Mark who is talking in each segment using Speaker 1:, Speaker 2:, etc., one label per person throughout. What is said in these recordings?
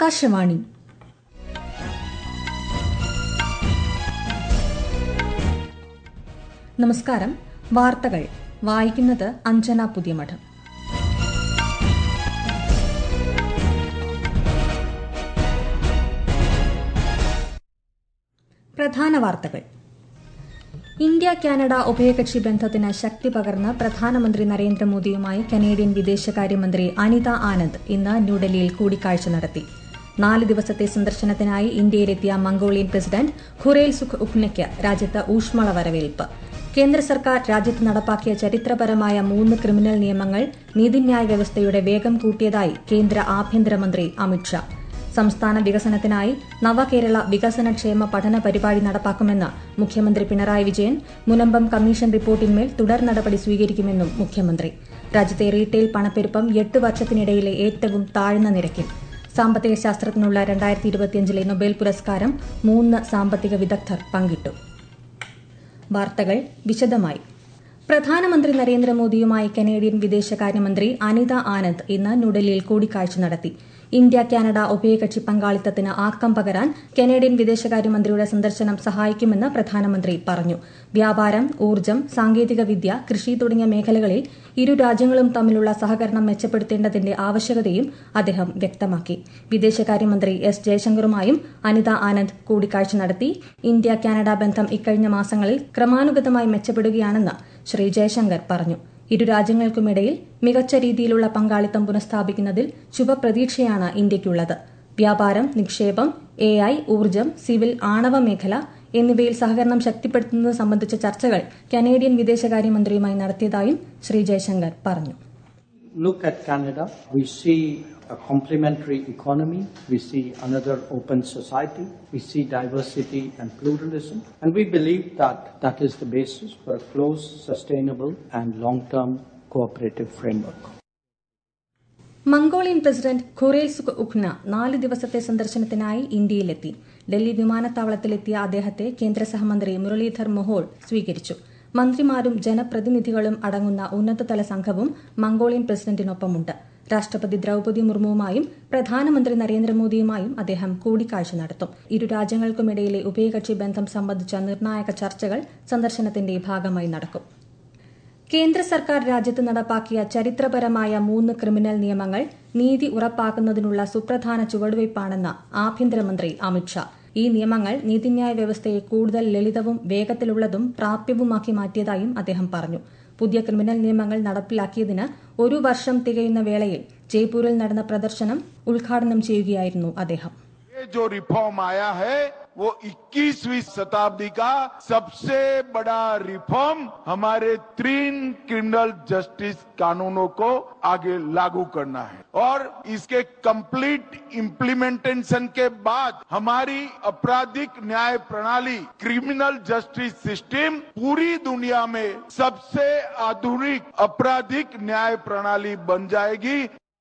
Speaker 1: ആകാശവാണി നമസ്കാരം വാർത്തകൾ വായിക്കുന്നത് അഞ്ജന പുതിയമഠം പ്രധാന വാർത്തകൾ ഇന്ത്യ കാനഡ ഉഭയകക്ഷി ബന്ധത്തിന് ശക്തി പകർന്ന് പ്രധാനമന്ത്രി നരേന്ദ്രമോദിയുമായി കനേഡിയൻ വിദേശകാര്യമന്ത്രി അനിത ആനന്ദ് ഇന്ന് ന്യൂഡൽഹിയിൽ കൂടിക്കാഴ്ച നടത്തി നാല് ദിവസത്തെ സന്ദർശനത്തിനായി ഇന്ത്യയിലെത്തിയ മംഗോളിയൻ പ്രസിഡന്റ് ഖുറേൽ സുഖ് ഉഖ്നയ്ക്ക് രാജ്യത്ത് ഊഷ്മള വരവേൽപ്പ് കേന്ദ്ര സർക്കാർ രാജ്യത്ത് നടപ്പാക്കിയ ചരിത്രപരമായ മൂന്ന് ക്രിമിനൽ നിയമങ്ങൾ നീതിന്യായ വ്യവസ്ഥയുടെ വേഗം കൂട്ടിയതായി കേന്ദ്ര ആഭ്യന്തരമന്ത്രി അമിത്ഷാ സംസ്ഥാന വികസനത്തിനായി നവകേരള വികസനക്ഷേമ പഠന പരിപാടി നടപ്പാക്കുമെന്ന് മുഖ്യമന്ത്രി പിണറായി വിജയൻ മുനമ്പം കമ്മീഷൻ റിപ്പോർട്ടിന്മേൽ തുടർ നടപടി സ്വീകരിക്കുമെന്നും മുഖ്യമന്ത്രി രാജ്യത്തെ റീറ്റെയിൽ പണപ്പെരുപ്പം എട്ട് വർഷത്തിനിടയിലെ ഏറ്റവും താഴ്ന്ന നിരക്കിൽ സാമ്പത്തിക ശാസ്ത്രത്തിനുള്ള രണ്ടായിരത്തി ഇരുപത്തിയഞ്ചിലെ നൊബേൽ പുരസ്കാരം മൂന്ന് സാമ്പത്തിക വിദഗ്ധർ പങ്കിട്ടു വാർത്തകൾ വിശദമായി പ്രധാനമന്ത്രി നരേന്ദ്രമോദിയുമായി കനേഡിയൻ വിദേശകാര്യമന്ത്രി അനിത ആനന്ദ് ഇന്ന് ന്യൂഡൽഹിയിൽ കൂടിക്കാഴ്ച നടത്തി ഇന്ത്യ കാനഡ ഉഭയകക്ഷി പങ്കാളിത്തത്തിന് ആക്കം പകരാൻ കനേഡിയൻ വിദേശകാര്യമന്ത്രിയുടെ സന്ദർശനം സഹായിക്കുമെന്ന് പ്രധാനമന്ത്രി പറഞ്ഞു വ്യാപാരം ഊർജ്ജം സാങ്കേതികവിദ്യ കൃഷി തുടങ്ങിയ മേഖലകളിൽ ഇരു രാജ്യങ്ങളും തമ്മിലുള്ള സഹകരണം മെച്ചപ്പെടുത്തേണ്ടതിന്റെ ആവശ്യകതയും അദ്ദേഹം വ്യക്തമാക്കി വിദേശകാര്യമന്ത്രി എസ് ജയശങ്കറുമായും അനിത ആനന്ദ് കൂടിക്കാഴ്ച നടത്തി ഇന്ത്യ കാനഡ ബന്ധം ഇക്കഴിഞ്ഞ മാസങ്ങളിൽ ക്രമാനുഗതമായി മെച്ചപ്പെടുകയാണെന്ന് ശ്രീ ജയശങ്കർ പറഞ്ഞു ഇരു രാജ്യങ്ങൾക്കുമിടയിൽ മികച്ച രീതിയിലുള്ള പങ്കാളിത്തം പുനഃസ്ഥാപിക്കുന്നതിൽ ശുഭപ്രതീക്ഷയാണ് ഇന്ത്യയ്ക്കുള്ളത് വ്യാപാരം നിക്ഷേപം എ ഐ ഊർജ്ജം സിവിൽ ആണവ മേഖല എന്നിവയിൽ സഹകരണം ശക്തിപ്പെടുത്തുന്നത് സംബന്ധിച്ച ചർച്ചകൾ കനേഡിയൻ വിദേശകാര്യമന്ത്രിയുമായി നടത്തിയതായും ശ്രീ ജയശങ്കർ പറഞ്ഞു
Speaker 2: look at Canada, we see a complementary economy, we see another open society, we see diversity and pluralism, and we believe that that is the basis for a close, sustainable, and long term cooperative framework.
Speaker 1: Mongolian president Khurelsukh Ukhnaa നാല് ദിവസത്തെ സന്ദർശനത്തിനായി ഇന്ത്യയിലെത്തി ഡൽഹി വിമാനത്താവളത്തിലെത്തിയ അദ്ദേഹത്തെ കേന്ദ്ര സഹമന്ത്രി മുരളീധർ മൊഹോൾ സ്വീകരിച്ചു മന്ത്രിമാരും ജനപ്രതിനിധികളും അടങ്ങുന്ന ഉന്നതതല സംഘവും മംഗോളിയൻ പ്രസിഡന്റിനൊപ്പമുണ്ട് രാഷ്ട്രപതി ദ്രൌപതി മുർമുവുമായും പ്രധാനമന്ത്രി നരേന്ദ്രമോദിയുമായും അദ്ദേഹം കൂടിക്കാഴ്ച നടത്തും ഇരു രാജ്യങ്ങൾക്കുമിടയിലെ ഉഭയകക്ഷി ബന്ധം സംബന്ധിച്ച നിർണായക ചർച്ചകൾ സന്ദർശനത്തിന്റെ ഭാഗമായി നടക്കും കേന്ദ്ര സർക്കാർ രാജ്യത്ത് നടപ്പാക്കിയ ചരിത്രപരമായ മൂന്ന് ക്രിമിനൽ നിയമങ്ങൾ നീതി ഉറപ്പാക്കുന്നതിനുള്ള സുപ്രധാന ചുവടുവയ്പ്പാണെന്ന് ആഭ്യന്തരമന്ത്രി അമിത്ഷാ ഈ നിയമങ്ങൾ നീതിന്യായ വ്യവസ്ഥയെ കൂടുതൽ ലളിതവും വേഗത്തിലുള്ളതും പ്രാപ്യവുമാക്കി മാറ്റിയതായും അദ്ദേഹം പറഞ്ഞു പുതിയ ക്രിമിനൽ നിയമങ്ങൾ നടപ്പിലാക്കിയതിന് ഒരു വർഷം തികയുന്ന വേളയിൽ ജയ്പൂരിൽ നടന്ന പ്രദർശനം ഉദ്ഘാടനം ചെയ്യുകയായിരുന്നു അദ്ദേഹം
Speaker 3: ये जो रिफॉर्म आया है वो 21वीं शताब्दी का सबसे बड़ा रिफॉर्म हमारे तीन क्रिमिनल जस्टिस कानूनों को आगे लागू करना है और इसके कंप्लीट इम्प्लीमेंटेशन के बाद हमारी आपराधिक न्याय प्रणाली क्रिमिनल जस्टिस सिस्टम पूरी दुनिया में सबसे आधुनिक आपराधिक न्याय प्रणाली बन जाएगी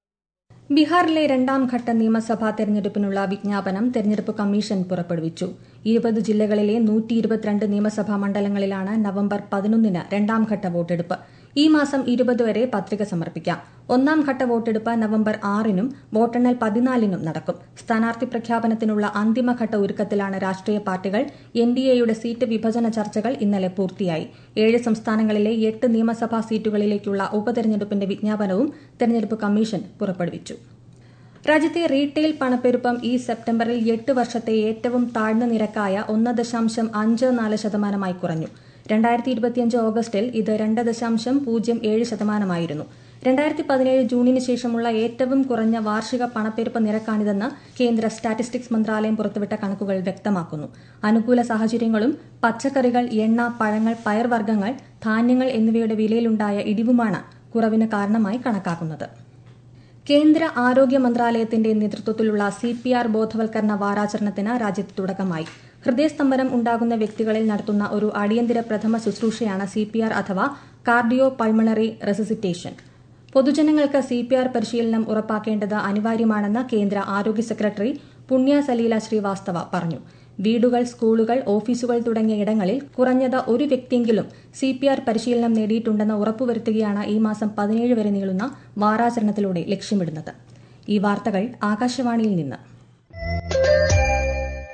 Speaker 1: ബീഹാറിലെ രണ്ടാം ഘട്ട നിയമസഭാ തെരഞ്ഞെടുപ്പിനുള്ള വിജ്ഞാപനം തെരഞ്ഞെടുപ്പ് കമ്മീഷൻ പുറപ്പെടുവിച്ചു ഇരുപത് ജില്ലകളിലെ നൂറ്റി ഇരുപത്തിരണ്ട് നിയമസഭാ മണ്ഡലങ്ങളിലാണ് നവംബർ പതിനൊന്നിന് രണ്ടാം ഘട്ട വോട്ടെടുപ്പ് ഈ മാസം ഇരുപത് വരെ പത്രിക സമർപ്പിക്കാം ഒന്നാം ഘട്ട വോട്ടെടുപ്പ് നവംബർ ആറിനും വോട്ടെണ്ണൽ പതിനാലിനും നടക്കും സ്ഥാനാർത്ഥി പ്രഖ്യാപനത്തിനുള്ള അന്തിമഘട്ട ഒരുക്കത്തിലാണ് രാഷ്ട്രീയ പാർട്ടികൾ എൻ ഡി എയുടെ സീറ്റ് വിഭജന ചർച്ചകൾ ഇന്നലെ പൂർത്തിയായി ഏഴ് സംസ്ഥാനങ്ങളിലെ എട്ട് നിയമസഭാ സീറ്റുകളിലേക്കുള്ള ഉപതെരഞ്ഞെടുപ്പിന്റെ വിജ്ഞാപനവും തെരഞ്ഞെടുപ്പ് കമ്മീഷൻ പുറപ്പെടുവിച്ചു രാജ്യത്തെ റീറ്റെയിൽ പണപ്പെരുപ്പം ഈ സെപ്റ്റംബറിൽ എട്ട് വർഷത്തെ ഏറ്റവും താഴ്ന്ന നിരക്കായ ഒന്ന് ദശാംശം അഞ്ച് നാല് ശതമാനമായി കുറഞ്ഞു രണ്ടായിരത്തി ഇരുപത്തിയഞ്ച് ഓഗസ്റ്റിൽ ഇത് രണ്ട് ദശാംശം പൂജ്യം ഏഴ് ശതമാനമായിരുന്നു രണ്ടായിരത്തി പതിനേഴ് ജൂണിന് ശേഷമുള്ള ഏറ്റവും കുറഞ്ഞ വാർഷിക പണപ്പെരുപ്പ നിരക്കാണിതെന്ന് കേന്ദ്ര സ്റ്റാറ്റിസ്റ്റിക്സ് മന്ത്രാലയം പുറത്തുവിട്ട കണക്കുകൾ വ്യക്തമാക്കുന്നു അനുകൂല സാഹചര്യങ്ങളും പച്ചക്കറികൾ എണ്ണ പഴങ്ങൾ പയർവർഗ്ഗങ്ങൾ ധാന്യങ്ങൾ എന്നിവയുടെ വിലയിലുണ്ടായ ഇടിവുമാണ് കുറവിന് കാരണമായി കണക്കാക്കുന്നത് കേന്ദ്ര ആരോഗ്യ മന്ത്രാലയത്തിന്റെ നേതൃത്വത്തിലുള്ള സി പി ആർ ബോധവൽക്കരണ വാരാചരണത്തിന് രാജ്യത്ത് തുടക്കമായി ഹൃദയസ്തംഭനം ഉണ്ടാകുന്ന വ്യക്തികളിൽ നടത്തുന്ന ഒരു അടിയന്തര പ്രഥമ ശുശ്രൂഷയാണ് സി പി ആർ അഥവാ കാർഡിയോ പൾമണറി റെസിസിറ്റേഷൻ പൊതുജനങ്ങൾക്ക് സി പി ആർ പരിശീലനം ഉറപ്പാക്കേണ്ടത് അനിവാര്യമാണെന്ന് കേന്ദ്ര ആരോഗ്യ സെക്രട്ടറി പുണ്യ സലീല ശ്രീവാസ്തവ പറഞ്ഞു വീടുകൾ സ്കൂളുകൾ ഓഫീസുകൾ തുടങ്ങിയ ഇടങ്ങളിൽ കുറഞ്ഞത് ഒരു വ്യക്തിയെങ്കിലും സി പി ആർ പരിശീലനം നേടിയിട്ടുണ്ടെന്ന് ഉറപ്പുവരുത്തുകയാണ് ഈ മാസം പതിനേഴ് വരെ നീളുന്ന വാരാചരണത്തിലൂടെ ലക്ഷ്യമിടുന്നത് ഈ വാർത്തകൾ ആകാശവാണിയിൽ നിന്ന്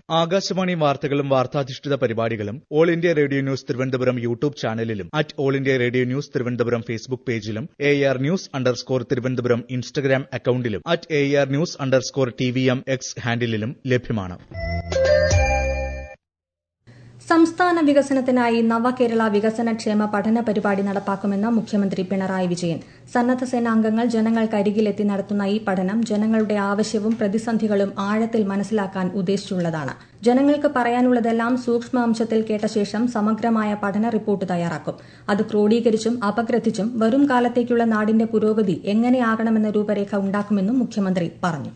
Speaker 4: ആകാശവാണി വാർത്തകളും വാർത്താധിഷ്ഠിത പരിപാടികളും all India radio news Thiruvananthapuram YouTube ചാനലിലും at all India radio news Thiruvananthapuram Facebook പേജിലും A R news underscore Thiruvananthapuram Instagram അക്കൌണ്ടിലും at A R news underscore T V M X ഹാൻഡിലും ലഭ്യമാണ്
Speaker 1: സംസ്ഥാന വികസനത്തിനായി നവകേരള വികസന ക്ഷേമ പഠന പരിപാടി നടപ്പാക്കുമെന്ന് മുഖ്യമന്ത്രി പിണറായി വിജയൻ സന്നദ്ധ സേനാംഗങ്ങൾ ജനങ്ങൾക്കരികിലെത്തി നടത്തുന്ന ഈ പഠനം ജനങ്ങളുടെ ആവശ്യവും പ്രതിസന്ധികളും ആഴത്തിൽ മനസ്സിലാക്കാൻ ഉദ്ദേശിച്ചുള്ളതാണ് ജനങ്ങൾക്ക് പറയാനുള്ളതെല്ലാം സൂക്ഷ്മ അംശത്തിൽ കേട്ട ശേഷം സമഗ്രമായ പഠന റിപ്പോർട്ട് തയ്യാറാക്കും അത് ക്രോഡീകരിച്ചും അപഗ്രഥിച്ചും വരും കാലത്തേക്കുള്ള നാടിന്റെ പുരോഗതി എങ്ങനെയാകണമെന്ന രൂപരേഖ ഉണ്ടാക്കുമെന്നും മുഖ്യമന്ത്രി പറഞ്ഞു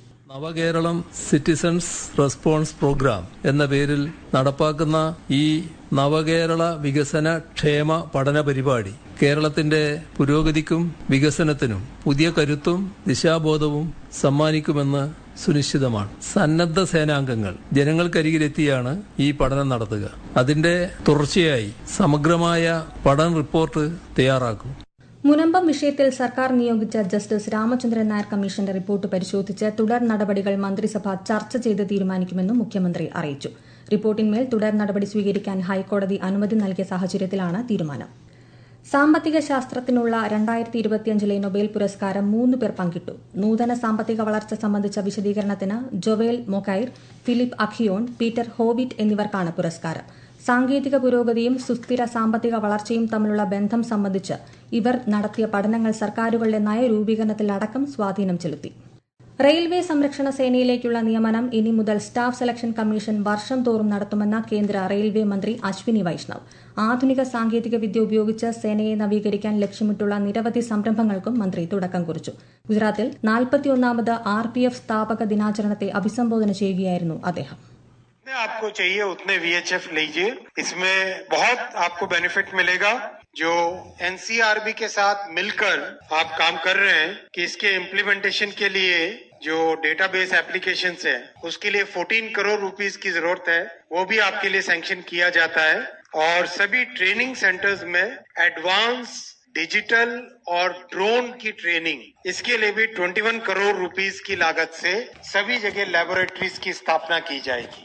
Speaker 5: നവകേരളം സിറ്റിസൺസ് റെസ്പോൺസ് പ്രോഗ്രാം എന്ന പേരിൽ നടപ്പാക്കുന്ന ഈ നവകേരള വികസന ക്ഷേമ പഠന പരിപാടി കേരളത്തിന്റെ പുരോഗതിക്കും വികസനത്തിനും പുതിയ കരുത്തും ദിശാബോധവും സമ്മാനിക്കുമെന്ന് സുനിശ്ചിതമാണ് സന്നദ്ധ സേനാംഗങ്ങൾ ജനങ്ങൾക്കരികിലെത്തിയാണ് ഈ പഠനം നടത്തുക അതിന്റെ തുടർച്ചയായി സമഗ്രമായ പഠന റിപ്പോർട്ട് തയ്യാറാക്കും
Speaker 1: മുനമ്പം വിഷയത്തിൽ സർക്കാർ നിയോഗിച്ച ജസ്റ്റിസ് രാമചന്ദ്രൻ നായർ കമ്മീഷന്റെ റിപ്പോർട്ട് പരിശോധിച്ച് തുടർ നടപടികൾ മന്ത്രിസഭ ചർച്ച ചെയ്ത് തീരുമാനിക്കുമെന്നും മുഖ്യമന്ത്രി അറിയിച്ചു റിപ്പോർട്ടിന്മേൽ തുടർ നടപടി സ്വീകരിക്കാൻ ഹൈക്കോടതി അനുമതി നൽകിയ സാഹചര്യത്തിലാണ് തീരുമാനം സാമ്പത്തിക ശാസ്ത്രത്തിനുള്ള രണ്ടായിരത്തി ഇരുപത്തിയഞ്ചിലെ നൊബേൽ പുരസ്കാരം മൂന്ന് പേർ പങ്കിട്ടു നൂതന സാമ്പത്തിക വളർച്ച സംബന്ധിച്ച വിശദീകരണത്തിന് ജൊവേൽ മൊക്കൈർ ഫിലിപ്പ് അഖിയോൺ പീറ്റർ ഹോവിറ്റ് എന്നിവർക്കാണ് പുരസ്കാരം സാങ്കേതിക പുരോഗതിയും സുസ്ഥിര സാമ്പത്തിക വളർച്ചയും തമ്മിലുള്ള ബന്ധം സംബന്ധിച്ച് ഇവർ നടത്തിയ പഠനങ്ങൾ സർക്കാരുകളുടെ നയരൂപീകരണത്തിലടക്കം സ്വാധീനം ചെലുത്തി റെയിൽവേ സംരക്ഷണ സേനയിലേക്കുള്ള നിയമനം ഇനി മുതൽ സ്റ്റാഫ് സെലക്ഷൻ കമ്മീഷൻ വർഷം തോറും നടത്തുമെന്ന കേന്ദ്ര റെയിൽവേ മന്ത്രി അശ്വിനി വൈഷ്ണവ് ആധുനിക സാങ്കേതിക വിദ്യ ഉപയോഗിച്ച് സേനയെ നവീകരിക്കാൻ ലക്ഷ്യമിട്ടുള്ള നിരവധി സംരംഭങ്ങൾക്കും മന്ത്രി തുടക്കം കുറിച്ചു ഗുജറാത്തിൽ നാൽപ്പത്തിയൊന്നാമത് ആർ പി എഫ് സ്ഥാപക ദിനാചരണത്തെ അഭിസംബോധന ചെയ്യുകയായിരുന്നു അദ്ദേഹം
Speaker 6: जितने आपको चाहिए उतने वीएचएफ लीजिए इसमें बहुत आपको बेनिफिट मिलेगा जो एनसीआरबी के साथ मिलकर आप काम कर रहे हैं कि इसके इम्प्लीमेंटेशन के लिए जो डेटाबेस एप्लीकेशन है उसके लिए 14 करोड़ रुपीस की जरूरत है वो भी आपके लिए सैंक्शन किया जाता है और सभी ट्रेनिंग सेंटर्स में एडवांस डिजिटल और ड्रोन की ट्रेनिंग इसके लिए भी 21 करोड़ रुपीस की लागत से सभी जगह लेबोरेटरीज की स्थापना की जाएगी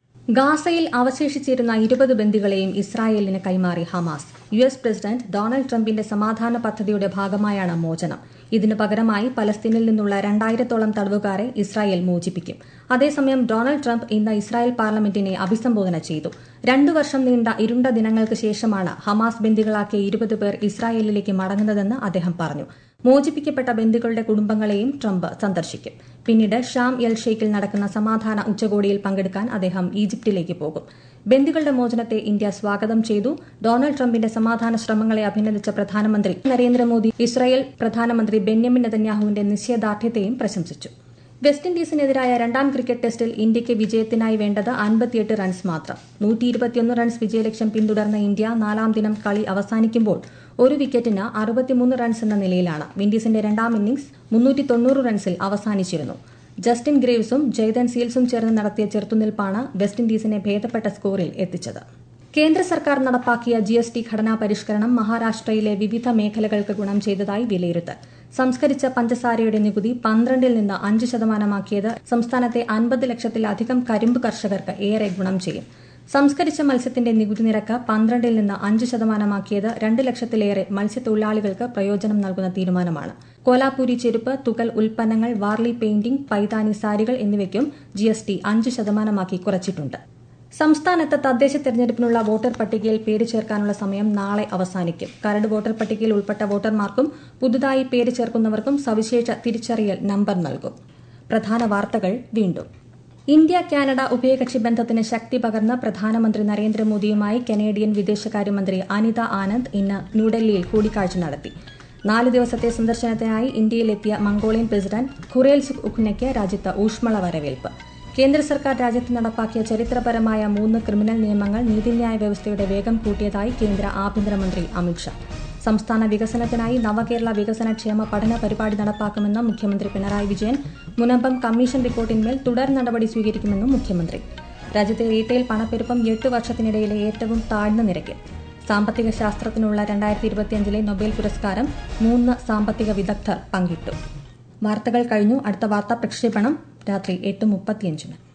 Speaker 1: ഗാസയിൽ അവശേഷിച്ചിരുന്ന ഇരുപത് ബന്ദികളെയും ഇസ്രായേലിന് കൈമാറി Hamas U S president Donald ട്രംപിന്റെ സമാധാന പദ്ധതിയുടെ ഭാഗമായാണ് മോചനം ഇതിനു പകരമായി പലസ്തീനിൽ നിന്നുള്ള രണ്ടായിരത്തോളം തടവുകാരെ ഇസ്രായേൽ മോചിപ്പിക്കും അതേസമയം ഡൊണാൾഡ് ട്രംപ് ഇന്ന് ഇസ്രായേൽ പാർലമെന്റിനെ അഭിസംബോധന ചെയ്തു രണ്ടു വർഷം നീണ്ട ഇരുണ്ട ദിനങ്ങൾക്ക് ശേഷമാണ് ഹമാസ് ബന്ദികളാക്കിയ ഇരുപത് പേർ ഇസ്രായേലിലേക്ക് മടങ്ങുന്നതെന്ന് അദ്ദേഹം പറഞ്ഞു മോചിപ്പിക്കപ്പെട്ട ബന്ദികളുടെ കുടുംബങ്ങളെയും ട്രംപ് സന്ദർശിക്കും പിന്നീട് ഷാം എൽ ഷെയ്ഖിൽ നടക്കുന്ന സമാധാന ഉച്ചകോടിയിൽ പങ്കെടുക്കാൻ അദ്ദേഹം ഈജിപ്തിലേക്ക് പോകും ബന്ദികളുടെ മോചനത്തെ ഇന്ത്യ സ്വാഗതം ചെയ്തു ഡൊണാൾഡ് ട്രംപിന്റെ സമാധാന ശ്രമങ്ങളെ അഭിനന്ദിച്ച പ്രധാനമന്ത്രി നരേന്ദ്രമോദി ഇസ്രായേൽ പ്രധാനമന്ത്രി ബെന്യാമിൻ നെതന്യാഹുവിന്റെ നിശ്ചയദാർഢ്യത്തെയും പ്രശംസിച്ചു വെസ്റ്റ് ഇൻഡീസിനെതിരായ രണ്ടാം ക്രിക്കറ്റ് ടെസ്റ്റിൽ ഇന്ത്യയ്ക്ക് വിജയത്തിനായി വേണ്ടത് അൻപത്തിയെട്ട് റൺസ് മാത്രം നൂറ്റി ഇരുപത്തിയൊന്ന് റൺസ് വിജയലക്ഷ്യം പിന്തുടർന്ന ഇന്ത്യ നാലാം ദിനം കളി അവസാനിക്കുമ്പോൾ ഒരു വിക്കറ്റിന് അറുപത്തിമൂന്ന് റൺസ് എന്ന നിലയിലാണ് വിൻഡീസിന്റെ രണ്ടാം ഇന്നിംഗ്സ് മുന്നൂറ്റി തൊണ്ണൂറ് റൺസിൽ അവസാനിച്ചിരുന്നു ജസ്റ്റിൻ ഗ്രേവ്സും ജയ്തൻ സീൽസും ചേർന്ന് നടത്തിയ ചെറുത്തുനിൽപ്പാണ് വെസ്റ്റ് ഇൻഡീസിനെ ഭേദപ്പെട്ട സ്കോറിൽ എത്തിച്ചത് കേന്ദ്ര സർക്കാർ നടപ്പാക്കിയ ജി എസ് ടി ഘടനാ പരിഷ്കരണം മഹാരാഷ്ട്രയിലെ വിവിധ മേഖലകൾക്ക് ഗുണം ചെയ്തതായി വിലയിരുത്തൽ സംസ്കരിച്ച പഞ്ചസാരയുടെ നികുതി പന്ത്രണ്ടിൽ നിന്ന് അഞ്ച് ശതമാനമാക്കിയത് സംസ്ഥാനത്തെ അൻപത് ലക്ഷത്തിലധികം കരിമ്പ് കർഷകർക്ക് ഏറെ ഗുണം ചെയ്യും സംസ്കരിച്ച മത്സ്യത്തിന്റെ നികുതി നിരക്ക് പന്ത്രണ്ടിൽ നിന്ന് അഞ്ച് ശതമാനമാക്കിയത് രണ്ട് ലക്ഷത്തിലേറെ മത്സ്യത്തൊഴിലാളികൾക്ക് പ്രയോജനം നൽകുന്ന തീരുമാനമാണ് കോലാപൂരി ചെരുപ്പ് തുകൽ ഉൽപ്പന്നങ്ങൾ വാർലി പെയിന്റിംഗ് പൈതാനി സാരികൾ എന്നിവയ്ക്കും ജി എസ് ടി അഞ്ച് ശതമാനമാക്കി കുറച്ചിട്ടുണ്ട് സംസ്ഥാനത്ത് തദ്ദേശ തെരഞ്ഞെടുപ്പിനുള്ള വോട്ടർ പട്ടികയിൽ പേര് ചേർക്കാനുള്ള സമയം നാളെ അവസാനിക്കും കരട് വോട്ടർ പട്ടികയിൽ ഉൾപ്പെട്ട വോട്ടർമാർക്കും പുതുതായി പേര് ചേർക്കുന്നവർക്കും സവിശേഷ തിരിച്ചറിയൽ നമ്പർ നൽകും പ്രധാന വാർത്തകൾ വീണ്ടും ഇന്ത്യ കാനഡ ഉഭയകക്ഷി ബന്ധത്തിന് ശക്തി പകർന്ന് പ്രധാനമന്ത്രി നരേന്ദ്രമോദിയുമായി കനേഡിയൻ വിദേശകാര്യമന്ത്രി അനിത ആനന്ദ് ഇന്ന് ന്യൂഡൽഹിയിൽ കൂടിക്കാഴ്ച നടത്തി നാല് ദിവസത്തെ സന്ദർശനത്തിനായി ഇന്ത്യയിലെത്തിയ മംഗോളിയൻ പ്രസിഡന്റ് ഖുറേൽസുഖ് ഉഖ്നയ്ക്ക് രാജ്യത്ത് ഊഷ്മള വരവേൽപ്പ് കേന്ദ്ര സർക്കാർ രാജ്യത്ത് നടപ്പാക്കിയ ചരിത്രപരമായ മൂന്ന് ക്രിമിനൽ നിയമങ്ങൾ നീതിന്യായ വ്യവസ്ഥയുടെ വേഗം കൂട്ടിയതായി കേന്ദ്ര ആഭ്യന്തരമന്ത്രി അമിത്ഷാ സംസ്ഥാന വികസനത്തിനായി നവകേരള വികസന ക്ഷേമ പഠന പരിപാടി നടപ്പാക്കുമെന്ന് മുഖ്യമന്ത്രി പിണറായി വിജയൻ മുനമ്പം കമ്മീഷൻ റിപ്പോർട്ടിന്മേൽ തുടർ നടപടി സ്വീകരിക്കുമെന്നും മുഖ്യമന്ത്രി രാജ്യത്തെ റീറ്റെയിൽ പണപ്പെരുപ്പം എട്ട് വർഷത്തിനിടയിലെ ഏറ്റവും താഴ്ന്ന നിരക്കിൽ സാമ്പത്തിക ശാസ്ത്രത്തിനുള്ള രണ്ടായിരത്തി ഇരുപത്തിയഞ്ചിലെ നൊബേൽ പുരസ്കാരം മൂന്ന് സാമ്പത്തിക വിദഗ്ധർ പങ്കിട്ടു വാർത്തകൾ കഴിഞ്ഞു അടുത്ത വാർത്താ പ്രക്ഷേപണം രാത്രി എട്ട് മുപ്പത്തിയഞ്ചിന്